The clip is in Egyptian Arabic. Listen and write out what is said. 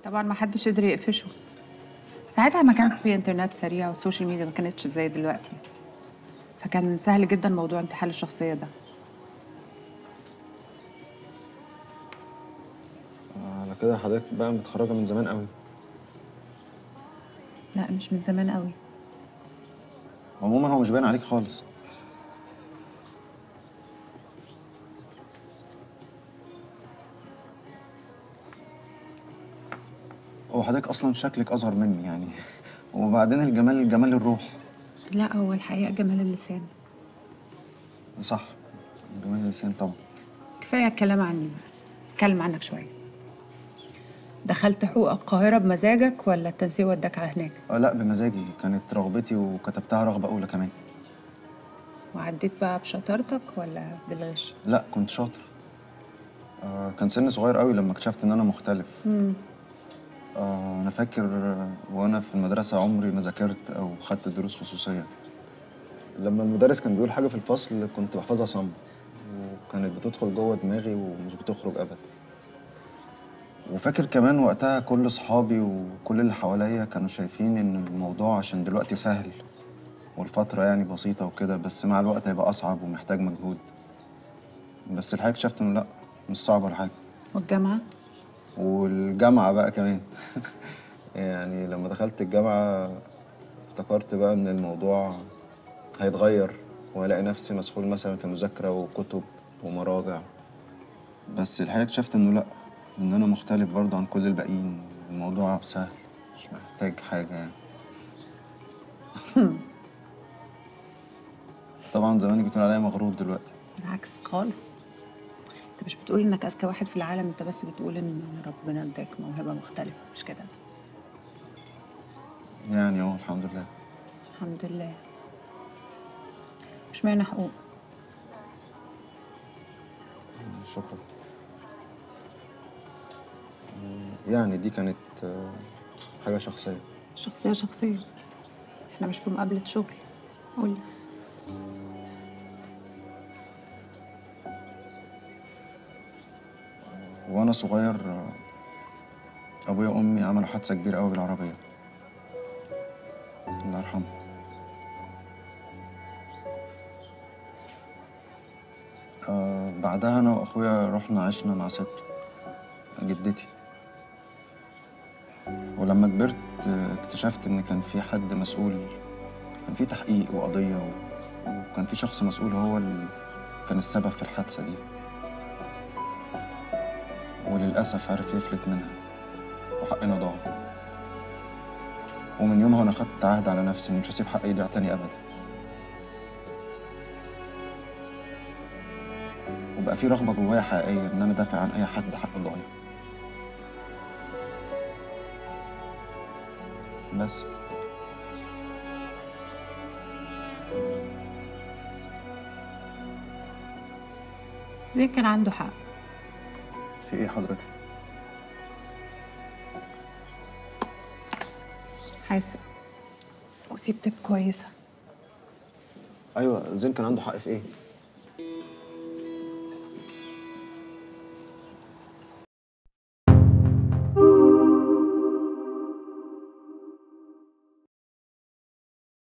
طبعا ما حدش قدر يقفشه ساعتها ما كان في انترنت سريع والسوشيال ميديا ما كانتش زي دلوقتي فكان سهل جدا موضوع انتحال الشخصية ده على كده حضرتك بقى متخرجة من زمان قوي لا مش من زمان قوي عموما هو مش باين عليك خالص هو حضرتك اصلا شكلك اصغر مني يعني وبعدين الجمال جمال الروح لا هو الحقيقة جمال اللسان صح جمال اللسان طبعا كفاية الكلام عني بقى اتكلم عنك شوية دخلت حقوق القاهرة بمزاجك ولا التنسيق وداك على هناك آه لا بمزاجي كانت رغبتي وكتبتها رغبة أولى كمان وعديت بقى بشطارتك ولا بالغش لا كنت شاطر آه كان سني صغير قوي لما اكتشفت إن أنا مختلف آه أنا فاكر آه، وأنا في المدرسة عمري ما ذاكرت أو خدت دروس خصوصية لما المدرس كان بيقول حاجة في الفصل كنت بحفظها صم وكانت بتدخل جوه دماغي ومش بتخرج أبدا وفاكر كمان وقتها كل صحابي وكل اللي حواليا كانوا شايفين إن الموضوع عشان دلوقتي سهل والفترة يعني بسيطة وكده بس مع الوقت هيبقى أصعب ومحتاج مجهود بس الحقيقة اكتشفت إنه لأ مش صعب ولا حاجة والجامعة والجامعة بقى كمان يعني لما دخلت الجامعة افتكرت بقى إن الموضوع هيتغير وهلاقي نفسي مسؤول مثلا في مذاكرة وكتب ومراجع بس الحقيقة اكتشفت إنه لأ إن أنا مختلف برضه عن كل الباقيين الموضوع سهل مش محتاج حاجة يعني طبعا زمانك بتقول عليا مغرور دلوقتي بالعكس خالص انت مش بتقول انك اذكى واحد في العالم انت بس بتقول ان ربنا اداك موهبة مختلفة مش كده يعني اه الحمد لله الحمد لله مش معنى حقوق شكرا يعني دي كانت آه، حاجة شخصية شخصية شخصية احنا مش في مقابلة شغل قولي وأنا صغير آه، أبويا وأمي عملوا حادثة كبيرة أوي بالعربية الله يرحمه آه بعدها أنا وأخويا رحنا عشنا مع ست جدتي ولما كبرت آه، اكتشفت إن كان في حد مسؤول كان في تحقيق وقضية و- وكان في شخص مسؤول هو اللي كان السبب في الحادثة دي وللأسف عرف يفلت منها وحقنا ضاع ومن يومها وأنا خدت عهد على نفسي إني مش هسيب حقي يضيع تاني أبدا وبقى في رغبة جوايا حقيقية إن أنا أدافع عن أي حد حقه ضايع بس زين كان عنده حق في إيه حضرتك؟ حاسب وسيب تب كويسة أيوة زين كان عنده حق في إيه؟